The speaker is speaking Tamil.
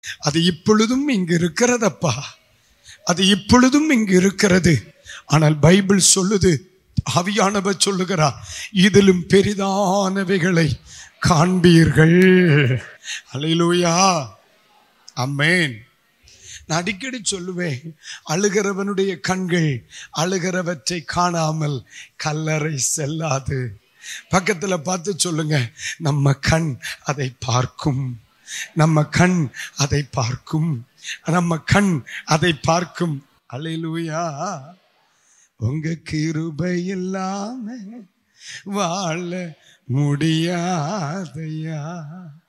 அது இப்பொழுதும் இங்கு இருக்கிறதப்பா அது இப்பொழுதும் இங்கு இருக்கிறது ஆனால் பைபிள் சொல்லுது ஆவியானவர் சொல்லுகிறார் இதிலும் பெரிதானவைகளை காண்பீர்கள் அல்லேலூயா அம்மேன் நான் அடிக்கடி சொல்லுவேன் அழுகிறவனுடைய கண்கள் அழுகிறவற்றை காணாமல் கல்லறை செல்லாது பக்கத்துல பார்த்து சொல்லுங்க நம்ம கண் அதை பார்க்கும் நம்ம கண் அதை பார்க்கும் நம்ம கண் அதை பார்க்கும் அலையிலூயா உங்க கிருபை இல்லாம வாழ முடியாதையா